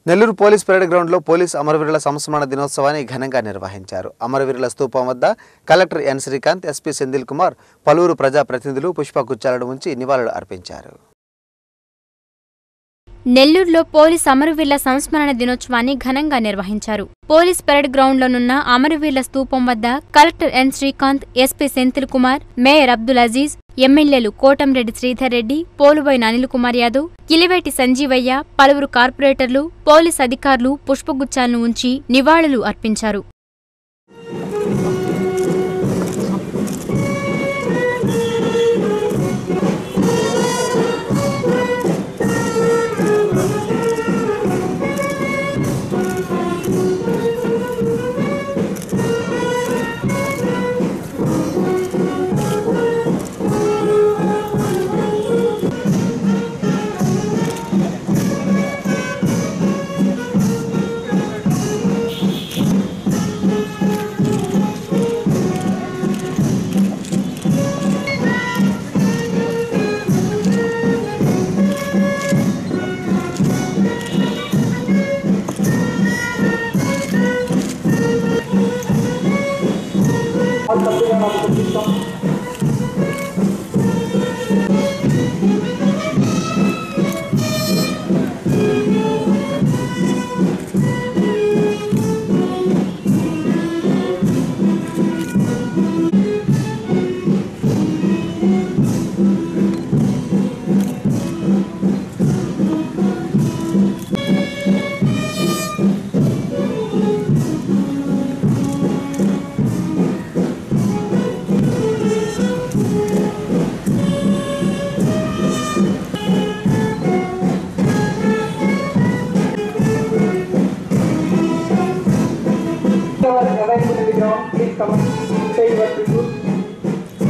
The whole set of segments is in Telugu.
నెల్లూరు పోలీస్ పరేడ్ గ్రౌండ్లో పోలీస్ అమరవీరుల సంస్మరణ దినోత్సవాన్ని ఘనంగా నిర్వహించారు అమరవీరుల స్తూపం వద్ద collector N Srikanth SP Senthil Kumar పలువురు ప్రజాప్రతినిధులు పుష్పగుచ్చాలను ఉంచి నివాళులు అర్పించారు నెల్లూరులో పోలీస్ అమరవీరుల సంస్మరణ దినోత్సవాన్ని ఘనంగా నిర్వహించారు పోలీస్ పెరేడ్ గ్రౌండ్లోనున్న అమరవీరుల స్తూపం వద్ద collector N Srikanth SP Senthil Kumar mayor Abdul Aziz ఎమ్మెల్యేలు కోటంరెడ్డి శ్రీధర్ రెడ్డి పోలుబోయిన అనిల్ కుమార్ యాదవ్ కిలివేటి సంజీవయ్య పలువురు కార్పొరేటర్లు పోలీస్ అధికారులు పుష్పగుచ్చాలను ఉంచి నివాళులు అర్పించారు are available in the ground, please come and say your tribute.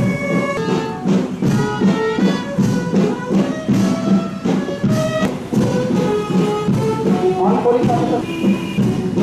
All police officers.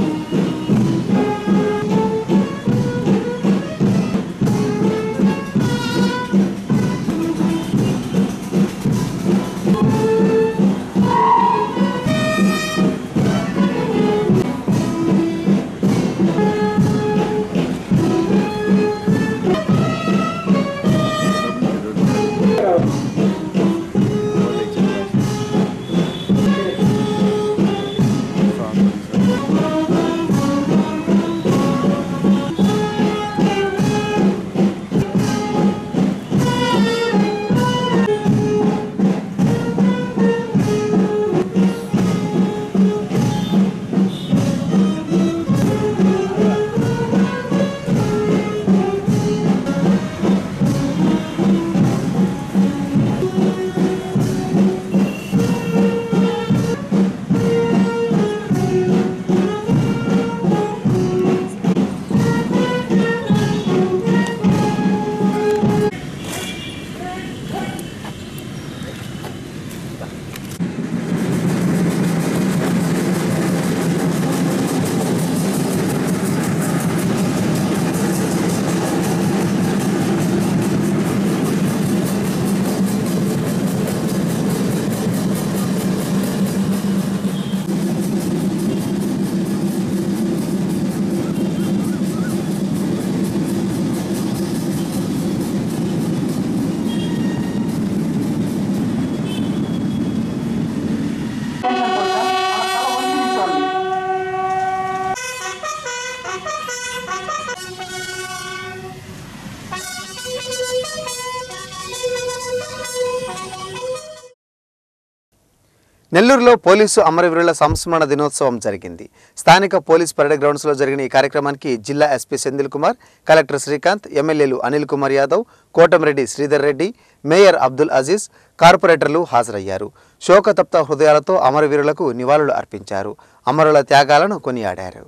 నెల్లూరులో పోలీసు అమరవీరుల సంస్మరణ దినోత్సవం జరిగింది స్థానిక పోలీస్ పరేడ్ గ్రౌండ్స్లో జరిగిన ఈ కార్యక్రమానికి జిల్లా ఎస్పీ సెంధిల్ కుమార్ కలెక్టర్ శ్రీకాంత్ ఎమ్మెల్యేలు అనిల్ కుమార్ యాదవ్ కోటంరెడ్డి శ్రీధర్ రెడ్డి మేయర్ అబ్దుల్ అజీజ్ కార్పొరేటర్లు హాజరయ్యారు శోకతప్త హృదయాలతో అమరవీరులకు నివాళులు అర్పించారు అమరుల త్యాగాలను కొనియాడారు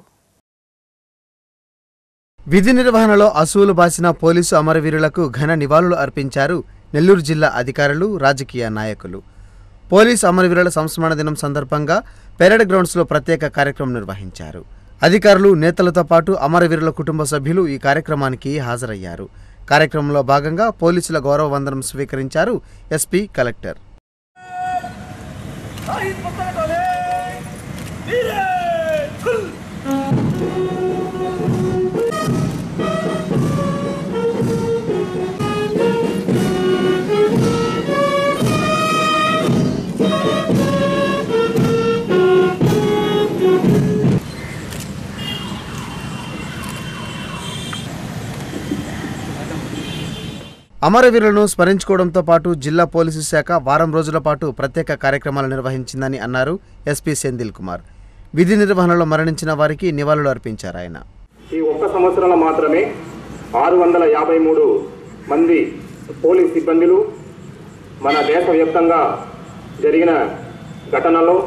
విధి నిర్వహణలో అసూలు బాసిన పోలీసు అమరవీరులకు ఘన నివాళులు అర్పించారు నెల్లూరు జిల్లా అధికారులు రాజకీయ నాయకులు పోలీస్ అమరవీరుల సంస్మరణ దినం సందర్భంగా పెరేడ్ గ్రౌండ్స్లో ప్రత్యేక కార్యక్రమం నిర్వహించారు అధికారులు నేతలతో పాటు అమరవీరుల కుటుంబ సభ్యులు ఈ కార్యక్రమానికి హాజరయ్యారు కార్యక్రమంలో భాగంగా పోలీసుల గౌరవ వందనం స్వీకరించారు ఎస్పీ కలెక్టర్ शहीद पकड़ वाले वीर అమరవీరులను స్మరించుకోవడంతో పాటు జిల్లా పోలీసు శాఖ వారం రోజుల పాటు ప్రత్యేక కార్యక్రమాలు నిర్వహించిందని అన్నారు ఎస్పీ సెందిల్ కుమార్ విధి నిర్వహణలో మరణించిన వారికి నివాళులు అర్పించారు ఆయన ఈ ఒక్క సంవత్సరంలో మాత్రమే ఆరు వందల యాభై మూడు మంది పోలీస్ సిబ్బందులు మన దేశవ్యాప్తంగా జరిగిన ఘటనలో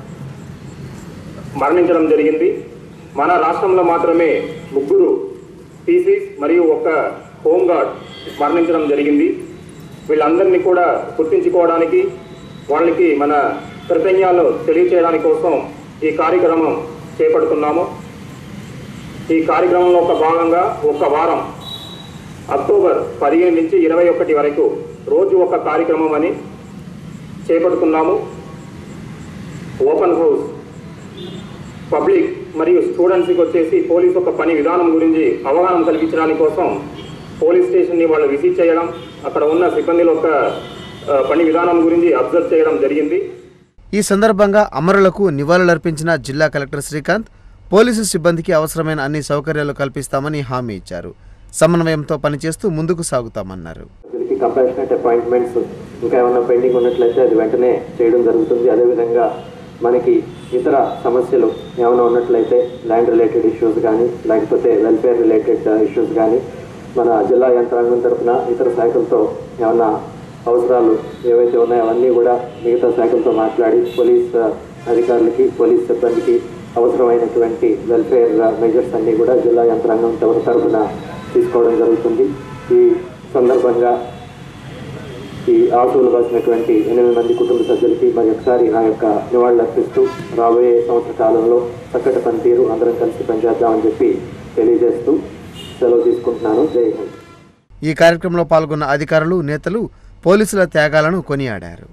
మరణించడం జరిగింది మన రాష్ట్రంలో మాత్రమే ముగ్గురు పీసీస్ మరియు ఒక హోంగార్డ్ మరణించడం జరిగింది వీళ్ళందరినీ కూడా గుర్తించుకోవడానికి వాళ్ళకి మన కృతజ్ఞాలు తెలియచేయడానికి కోసం ఈ కార్యక్రమం చేపడుతున్నాము ఈ కార్యక్రమంలో ఒక భాగంగా ఒక వారం అక్టోబర్ పదిహేను నుంచి ఇరవై ఒకటి వరకు రోజు ఒక కార్యక్రమం అని చేపడుతున్నాము ఓపెన్ హౌస్ పబ్లిక్ మరియు స్టూడెంట్స్కి వచ్చేసి పోలీస్ ఒక పని విధానం గురించి అవగాహన కల్పించడానికి కోసం పోలీస్ స్టేషన్ని వాళ్ళు విజిట్ చేయడం అక్కడ ఉన్న సిబ్బందిలో ఒక ఆ, పని విధానం గురించి అబ్జర్వ్ చేయడం జరిగింది ఈ సందర్భంగా అమరులకు నివాళులర్పించిన జిల్లా కలెక్టర్ శ్రీకాంత్ పోలీసు సిబ్బందికి అవసరమైన అన్ని సౌకర్యాలు కల్పిస్తామని హామీ ఇచ్చారు సమన్వయంతో పనిచేస్తూ ముందుకు సాగుతామన్నారు వీరికి కంపాషనెట్ అపాయింట్మెంట్స్ ఇంకా ఏమైనా పెండింగ్ ఉన్నట్లయితే అది వెంటనే చేయడం జరుగుతుంది అదేవిధంగా మనకి ఇతర సమస్యలు ఏమైనా ఉన్నట్లయితే ల్యాండ్ రిలేటెడ్ ఇష్యూస్ కానీ లేకపోతే వెల్ఫేర్ రిలేటెడ్ ఇష్యూస్ కానీ మన జిల్లా యంత్రాంగం తరఫున ఇతర శాఖలతో ఏమైనా అవసరాలు ఏవైతే ఉన్నాయో అవన్నీ కూడా మిగతా శాఖలతో మాట్లాడి పోలీస్ ఆ, అధికారులకి పోలీస్ సిబ్బందికి అవసరమైనటువంటి వెల్ఫేర్ మెజర్స్ అన్నీ కూడా జిల్లా యంత్రాంగం తర- తరఫున తీసుకోవడం జరుగుతుంది ఈ సందర్భంగా ఈ ఆశువులు కాసినటువంటి ఎనిమిది మంది కుటుంబ సభ్యులకి మరి ఒకసారి నా యొక్క నివాళులు అర్పిస్తూ రాబోయే సంవత్సర కాలంలో చక్కటి పనితీరు అందరం కలిసి పనిచేద్దామని చెప్పి తెలియజేస్తూ సెలవు తీసుకుంటున్నాను జై హింద్ ఈ కార్యక్రమంలో పాల్గొన్న అధికారులు నేతలు పోలీసుల త్యాగాలను కొనియాడారు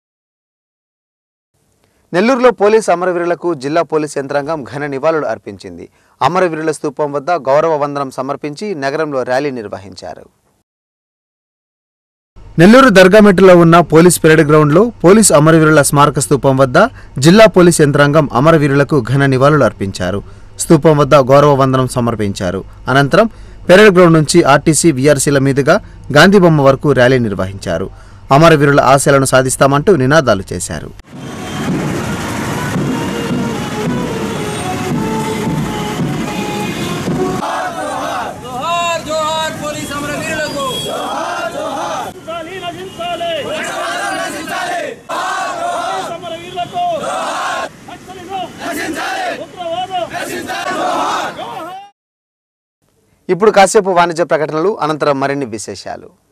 నెల్లూరులో పోలీసు అమరవీరులకు జిల్లా పోలీస్ యంత్రాంగం ఘన నివాళులు అర్పించింది అమరవీరుల స్తూపం వద్ద గౌరవ వందనం సమర్పించి నగరంలో ర్యాలీ నిర్వహించారు నెల్లూరు దర్గామెట్టులో ఉన్న పోలీస్ పెరేడ్ గ్రౌండ్లో పోలీసు అమరవీరుల స్మారక స్తూపం వద్ద జిల్లా పోలీస్ యంత్రాంగం అమరవీరులకు ఘన నివాళులు అర్పించారు స్తూపం వద్ద గౌరవ వందనం సమర్పించారు అనంతరం పెరేడ్ గ్రౌండ్ నుంచి ఆర్టీసీ వీఆర్సీల మీదుగా గాంధీబొమ్మ వరకు ర్యాలీ నిర్వహించారు అమరవీరుల ఆశయాలను సాధిస్తామంటూ నినాదాలు చేశారు జోహార్ జోహార్ పోలీస్ అమరవీరులకు నశించాలి నశించాలి సమరవీరులకు నక్సలిజం ఉగ్రవాదం ఇప్పుడు కాసేపు వాణిజ్య ప్రకటనలు అనంతరం మరిన్ని విశేషాలు